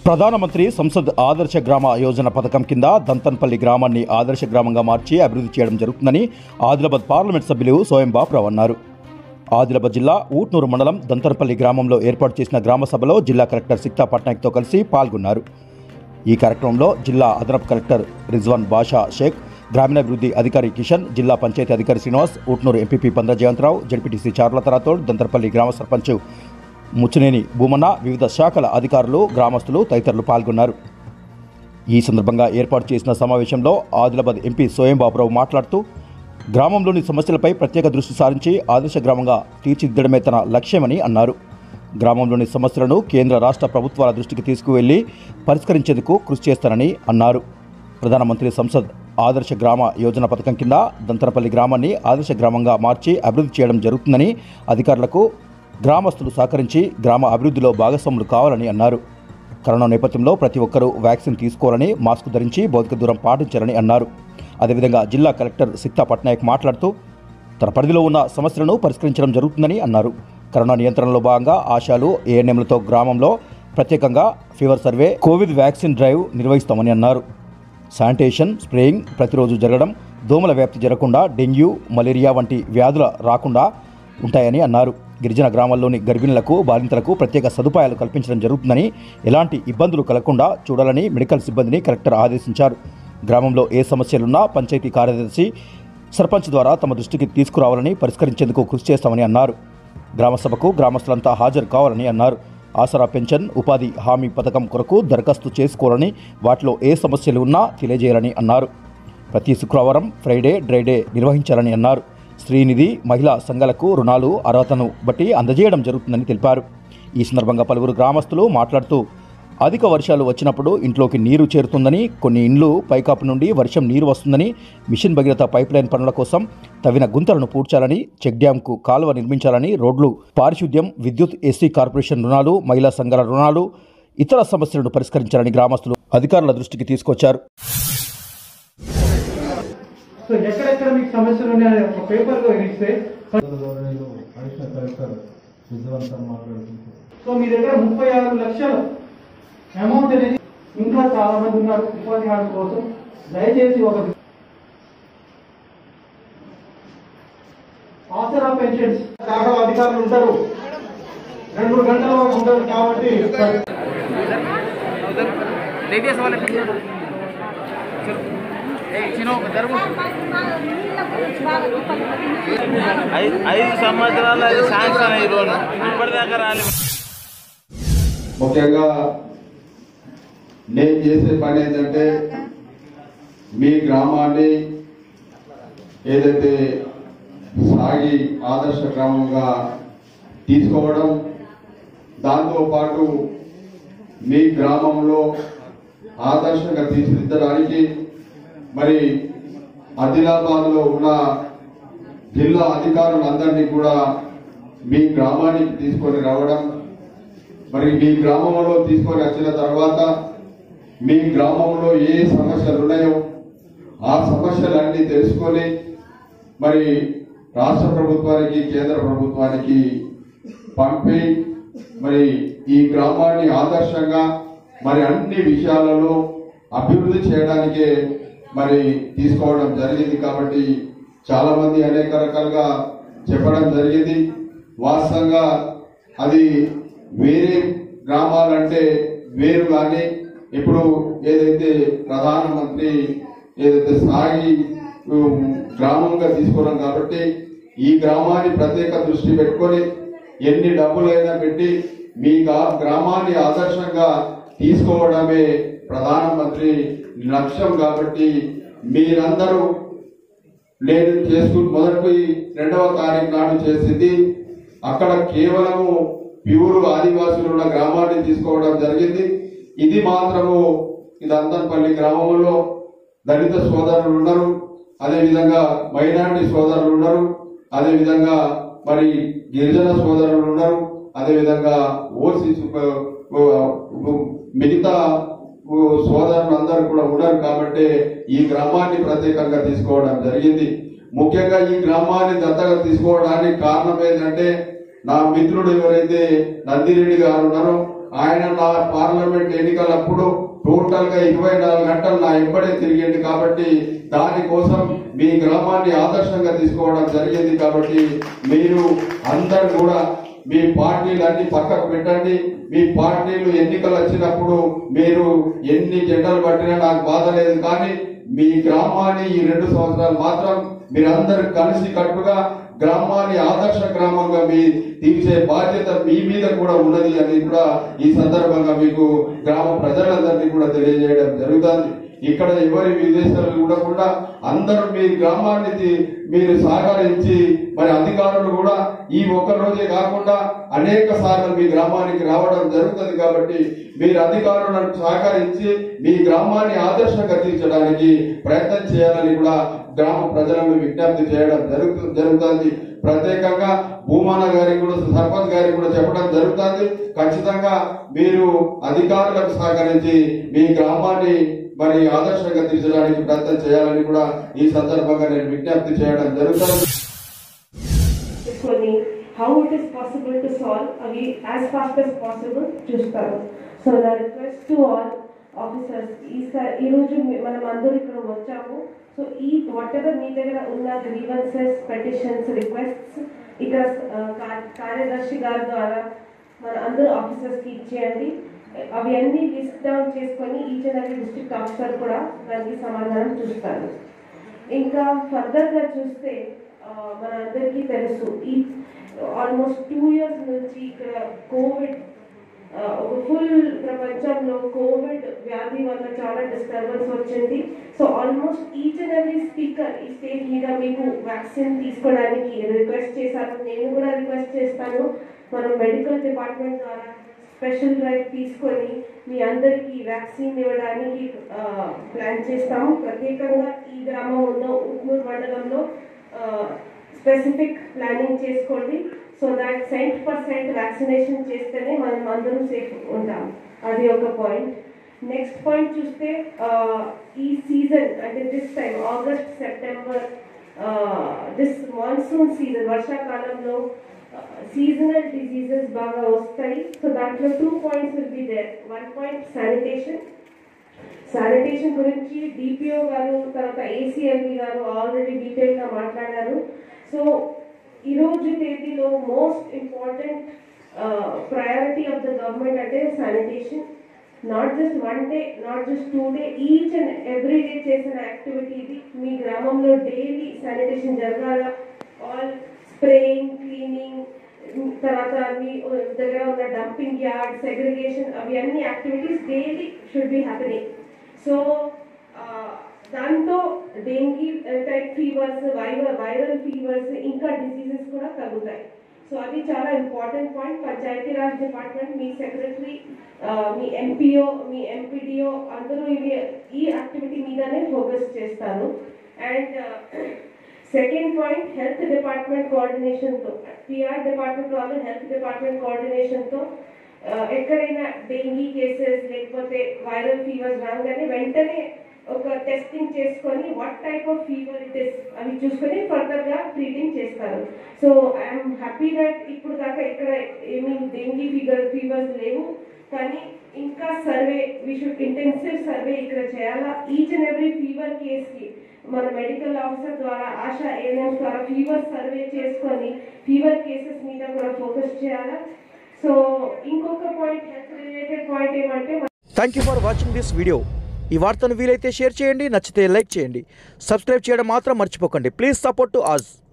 ప్రధానమంత్రి సంసద్ ఆదర్శ గ్రామ యోజన పథకం కింద దంతన్పల్లి గ్రామాన్ని ఆదర్శ గ్రామంగా మార్చి అభివృద్ధి చేయడం జరుగుతుందని ఆదిలాబాద్ పార్లమెంట్ సభ్యులు సోయం బాపురావు అన్నారు ఆదిలాబాద్ జిల్లా ఊట్నూరు మండలం దంతన్పల్లి గ్రామంలో ఏర్పాటు చేసిన గ్రామ సభలో జిల్లా కలెక్టర్ సిక్తా పట్నాయక్తో కలిసి పాల్గొన్నారు ఈ కార్యక్రమంలో జిల్లా అదనపు కలెక్టర్ రిజ్వాన్ బాషా షేక్ గ్రామీణాభివృద్ధి అధికారి కిషన్ జిల్లా పంచాయతీ అధికారి శ్రీనివాస్ ఊట్నూరు ఎంపీపీ పంద్ర జయంతరావు జడ్పీటీసీ చార్లత రాథోడ్ దంతర్పల్లి గ్రామ సర్పంచ్ ముచ్చినేని భూమన్న వివిధ శాఖల అధికారులు గ్రామస్తులు తదితరులు పాల్గొన్నారు ఈ సందర్భంగా ఏర్పాటు చేసిన సమావేశంలో ఆదిలాబాద్ ఎంపీ సోయం బాబురావు మాట్లాడుతూ గ్రామంలోని సమస్యలపై ప్రత్యేక దృష్టి సారించి ఆదర్శ గ్రామంగా తీర్చిదిద్దడమే తన లక్ష్యమని అన్నారు గ్రామంలోని సమస్యలను కేంద్ర రాష్ట్ర ప్రభుత్వాల దృష్టికి తీసుకువెళ్లి పరిష్కరించేందుకు కృషి చేస్తానని అన్నారు ప్రధానమంత్రి సంసద్ ఆదర్శ గ్రామ యోజన పథకం కింద దంతరపల్లి గ్రామాన్ని ఆదర్శ గ్రామంగా మార్చి అభివృద్ధి చేయడం జరుగుతుందని అధికారులకు గ్రామస్తులు సహకరించి గ్రామ అభివృద్ధిలో భాగస్వాములు కావాలని అన్నారు కరోనా నేపథ్యంలో ప్రతి ఒక్కరూ వ్యాక్సిన్ తీసుకోవాలని మాస్క్ ధరించి భౌతిక దూరం పాటించాలని అన్నారు అదేవిధంగా జిల్లా కలెక్టర్ సిక్తా పట్నాయక్ మాట్లాడుతూ తన పరిధిలో ఉన్న సమస్యలను పరిష్కరించడం జరుగుతుందని అన్నారు కరోనా నియంత్రణలో భాగంగా ఆశాలు ఏఎన్ఎంలతో గ్రామంలో ప్రత్యేకంగా fever survey covid vaccine drive నిర్వహిస్తామని అన్నారు శానిటేషన్ స్ప్రేయింగ్ ప్రతిరోజు జరగడం దోమల వ్యాప్తి జరగకుండా డెంగ్యూ మలేరియా వంటి వ్యాధుల రాకుండా ఉంటాయని అన్నారు గిరిజన గ్రామాల్లోని గర్భిణులకు బాలింతలకు ప్రత్యేక సదుపాయాలు కల్పించడం జరుగుతుందని ఎలాంటి ఇబ్బందులు కలగకుండా చూడాలని మెడికల్ సిబ్బందిని కలెక్టర్ ఆదేశించారు గ్రామంలో ఏ సమస్యలున్నా పంచాయతీ కార్యదర్శి సర్పంచ్ ద్వారా తమ దృష్టికి తీసుకురావాలని పరిష్కరించేందుకు కృషి చేస్తామని అన్నారు గ్రామ సభకు గ్రామస్తులంతా హాజరు కావాలని అన్నారు ఆసరా పెన్షన్ ఉపాధి హామీ పథకం కొరకు దరఖాస్తు చేసుకోవాలని వాటిలో ఏ సమస్యలు ఉన్నా తెలియజేయాలని అన్నారు ప్రతి శుక్రవారం ఫ్రైడే డ్రైడే నిర్వహించాలని అన్నారు శ్రీనిధి మహిళా సంఘాలకు రుణాలు అర్హతను బట్టి అందజేయడం జరుగుతుందని తెలిపారు ఈ సందర్భంగా పలువురు గ్రామస్తులు మాట్లాడుతూ అధిక వర్షాలు వచ్చినప్పుడు ఇంట్లోకి నీరు చేరుతుందని కొన్ని ఇండ్లు పైకాపు నుండి వర్షం నీరు వస్తుందని మిషన్ భగీరథ పైప్ లైన్ పనుల కోసం తవ్విన గుంతలను పూడ్చాలని చెక్ డ్యాంకు కాలువ నిర్మించాలని రోడ్లు పారిశుద్ధ్యం విద్యుత్ ఎస్సీ కార్పొరేషన్ రుణాలు మహిళా సంఘాల రుణాలు ఇతర సమస్యలను పరిష్కరించాలని గ్రామస్తులు అధికారుల దృష్టికి తీసుకొచ్చారు సో ఎక్కడెక్కడ మీకు సమస్యలు ఉన్నాయని ఒక పేపర్ లో ఇస్తే గౌరవనీయులు అడిషనల్ కలెక్టర్ విజయవంత్ సార్ మాట్లాడుతున్నారు సో మీ దగ్గర ముప్పై ఆరు లక్షలు అమౌంట్ అనేది ఇంకా చాలా మంది ఉన్నారు ఉపాధి హామీ కోసం దయచేసి ఒక ఆసరా పెన్షన్స్ శాఖల అధికారులు ఉంటారు రెండు మూడు గంటల వరకు ఉంటారు కాబట్టి लेडीज वाले चलो ए चिनो जरूर ఐదు ఐదు సంవత్సరాలు అది శాంక్షన్ అయ్యి లోన్ ఇప్పటిదాకా రాలేదు ముఖ్యంగా నేను చేసే పని ఏంటంటే మీ గ్రామాన్ని ఏదైతే సాగి ఆదర్శ గ్రామంగా తీసుకోవడం దాంతోపాటు మీ గ్రామంలో ఆదర్శంగా తీర్చిదిద్దడానికి మరి ఆదిలాబాద్లో ఉన్న జిల్లా అధికారులందరినీ కూడా మీ గ్రామానికి తీసుకొని రావడం మరి మీ గ్రామంలో తీసుకొని వచ్చిన తర్వాత మీ గ్రామంలో ఏ సమస్యలు ఉన్నాయో ఆ సమస్యలన్నీ తెలుసుకొని మరి రాష్ట్ర ప్రభుత్వానికి కేంద్ర ప్రభుత్వానికి పంపి మరి ఈ గ్రామాన్ని ఆదర్శంగా మరి అన్ని విషయాలలో అభివృద్ధి చేయడానికే మరి తీసుకోవడం జరిగింది కాబట్టి చాలా మంది అనేక రకాలుగా చెప్పడం జరిగింది వాస్తవంగా అది వేరే గ్రామాలంటే వేరు కానీ ఇప్పుడు ఏదైతే ప్రధానమంత్రి ఏదైతే సాగి ఉమ్, గ్రామంగా తీసుకున్నాం కాబట్టి ఈ గ్రామాన్ని ప్రత్యేక దృష్టి పెట్టుకొని ఎన్ని డబ్బులైనా పెట్టి మీ గా- గ్రామాన్ని ఆదర్శంగా తీసుకోవడమే ప్రధానమంత్రి లక్ష్యం కాబట్టి మీరందరూ నేను చేసుకుని మొదటి రెండవ తారీఖు నాడు చేసింది అక్కడ కేవలము ప్యూర్ ఆదివాసులు ఉన్న గ్రామాన్ని తీసుకోవడం జరిగింది ఇది మాత్రము ఇది అంతన్పల్లి గ్రామంలో దళిత సోదరులు ఉన్నారు అదేవిధంగా మైనారిటీ సోదరులు ఉన్నారు అదేవిధంగా మరి గిరిజన సోదరులు ఉన్నారు అదేవిధంగా ఓసీ మిగతా సోదరులు అందరూ కూడా ఉన్నారు కాబట్టి ఈ గ్రామాన్ని ప్రత్యేకంగా తీసుకోవడం జరిగింది ముఖ్యంగా ఈ గ్రామాన్ని దత్తగా తీసుకోవడానికి కారణం ఏంటంటే నా మిత్రుడు ఎవరైతే నందిరెడ్డి గారు ఉన్నారో ఆయన నా పార్లమెంట్ ఎన్నికలప్పుడు టోటల్ గా ఇరవై నాలుగు గంటలు నా ఎంబడే తిరిగింది కాబట్టి దానికోసం మీ గ్రామాన్ని ఆదర్శంగా తీసుకోవడం జరిగింది కాబట్టి మీరు అందరు కూడా మీ పార్టీలన్నీ పక్కకు పెట్టండి మీ పార్టీలు ఎన్నికలు వచ్చినప్పుడు మీరు ఎన్ని జెండలు పట్టినా నాకు బాధ లేదు కానీ మీ గ్రామాన్ని ఈ రెండు సంవత్సరాలు మాత్రం మీరందరూ కలిసి కట్టుగా గ్రామాన్ని ఆదర్శ గ్రామంగా మీ తీర్చే బాధ్యత మీ మీద కూడా ఉన్నది అని కూడా ఈ సందర్భంగా మీకు గ్రామ ప్రజలందరినీ కూడా తెలియజేయడం జరుగుతుంది ఇక్కడ ఎవరి విదేశాలు ఉండకుండా అందరూ మీ గ్రామాన్ని తి- మీరు సహకరించి మరి అధికారులు కూడా ఈ ఒక్క రోజే కాకుండా అనేక సార్లు మీ గ్రామానికి రావడం జరుగుతుంది కాబట్టి మీరు అధికారులను సహకరించి మీ గ్రామాన్ని ఆదర్శంగా తీర్చడానికి ప్రయత్నం చేయాలని కూడా గ్రామ ప్రజలను విజ్ఞప్తి చేయడం జరుగుతు జరుగుతుంది ప్రత్యేకంగా భూమాన గారికి కూడా సర్పంచ్ గారికి కూడా చెప్పడం జరుగుతుంది ఖచ్చితంగా మీరు అధికారులకు సహకరించి మీ గ్రామాన్ని మరి ఆదర్శంగా తీర్చడానికి ప్రయత్నం చేయాలని కూడా ఈ సందర్భంగా నేను విజ్ఞప్తి చేయడం జరుగుతుంది తీసుకొని how it is possible to solve అవి యాజ్ ఫాస్ట్ as పాసిబుల్ చూస్తారు సో నా రిక్వెస్ట్ టు ఆల్ ఆఫీసర్స్ ఈసారి ఈరోజు మీ- మనం అందరూ ఇక్కడ వచ్చాము సో ఈ వాట్ ఎవర్ మీ దగ్గర ఉన్న గ్రీవెన్సెస్ పెటిషన్స్ రిక్వెస్ట్స్ ఇక్కడ ఆ, కా- కార్యదర్శి గారి ద్వారా మన అందరూ ఆఫీసర్స్కి ఇచ్చేయండి అవి అన్ని లిస్ట్ డౌన్ చేసుకొని each and every district officer కూడా దానికి సమాధానం చూస్తారు ఇంకా ఫర్దర్గా చూస్తే ఆ, మనందరికీ తెలుసు ఈ ఆల్మోస్ట్ టూ ఇయర్స్ నుంచి ఇక్కడ కోవిడ్ ఆ, ఒక ఫుల్ ప్రపంచంలో కోవిడ్ వ్యాధి వల్ల చాలా డిస్టర్బెన్స్ వచ్చింది so almost each and every speaker ఈ స్టేజ్ మీద మీకు వ్యాక్సిన్ తీసుకోవడానికి రిక్వెస్ట్ చేశాను నేను కూడా రిక్వెస్ట్ చేస్తాను మనం మెడికల్ డిపార్ట్మెంట్ ద్వారా స్పెషల్ డ్రైవ్ తీసుకొని మీ అందరికీ వ్యాక్సిన్ ఇవ్వడానికి ప్లాన్ చేస్తాము ప్రత్యేకంగా ఈ గ్రామంలో ఉట్నూరు మండలంలో స్పెసిఫిక్ ప్లానింగ్ చేసుకోండి so that cent percent vaccination చేస్తేనే మనం అందరూ సేఫ్ ఉంటాం అది ఒక పాయింట్ నెక్స్ట్ పాయింట్ చూస్తే ఆ, ఈ సీజన్ అంటే this time August September this monsoon season వర్షాకాలంలో సీజనల్ డిసీజెస్ బాగా వస్తాయి సో దాంట్లో two points will be there one point sanitation sanitation గురించి డిపిఓ గారు తర్వాత ఏసీఎంఈ గారు ఆల్రెడీ డీటెయిల్గా మాట్లాడారు సో ఈరోజు తేదీలో most important priority of the government అంటే sanitation not just one day not just two day each and every day చేసిన యాక్టివిటీ ఇది మీ గ్రామంలో డైలీ శానిటేషన్ జరగాల ఆల్ స్ప్రేయింగ్ క్లీనింగ్ తర్వాత మీ దగ్గర ఉన్న డంపింగ్ యార్డ్ సెగ్రిగేషన్ అవి అన్ని activities daily should be happening so దాంతో dengue type fevers viral viral fevers ఇంకా డిసీజెస్ కూడా తగ్గుతాయి సో అది చాలా ఇంపార్టెంట్ పాయింట్ పంచాయతీరాజ్ డిపార్ట్మెంట్ మీ సెక్రటరీ మీ ఎంపీఓ మీ ఎంపీడీఓ అందరూ ఇవి ఈ యాక్టివిటీ మీదనే ఫోకస్ చేస్తారు and second point health department కోఆర్డినేషన్తో పిఆర్ డిపార్ట్మెంట్ వాళ్ళు హెల్త్ డిపార్ట్మెంట్ కోఆర్డినేషన్తో ఎక్కడైనా డెంగీ కేసెస్ లేకపోతే వైరల్ ఫీవర్స్ రాగానే వెంటనే ఒక టెస్టింగ్ చేసుకొని what type of fever it is అవి చూసుకొని ఫర్దర్ గా ట్రీటింగ్ చేస్తారు సో ఐఎమ్ హ్యాపీ దట్ ఇప్పుడు దాకా ఇక్కడ ఏమీ డెంగీ ఫీవర్ ఫీవర్స్ లేవు కానీ ఇంకా survey we should intensive survey ఇక్కడ చేయాలా ఈచ్ అండ్ ఎవ్రీ ఫీవర్ కేస్కి మన మెడికల్ ఆఫీసర్ ద్వారా ఆశా ఏఎన్ఎంస్ ద్వారా ఫీవర్ సర్వే చేసుకొని ఫీవర్ కేసెస్ మీద కూడా ఫోకస్ చేయాలా సో ఇంకొక పాయింట్ హెల్త్ రిలేటెడ్ పాయింట్ ఏమంటే thank you for watching this video ఈ వార్తను వీలైతే షేర్ చేయండి నచ్చితే లైక్ చేయండి సబ్స్క్రైబ్ చేయడం మాత్రం మర్చిపోకండి ప్లీజ్ సపోర్ట్ టు అస్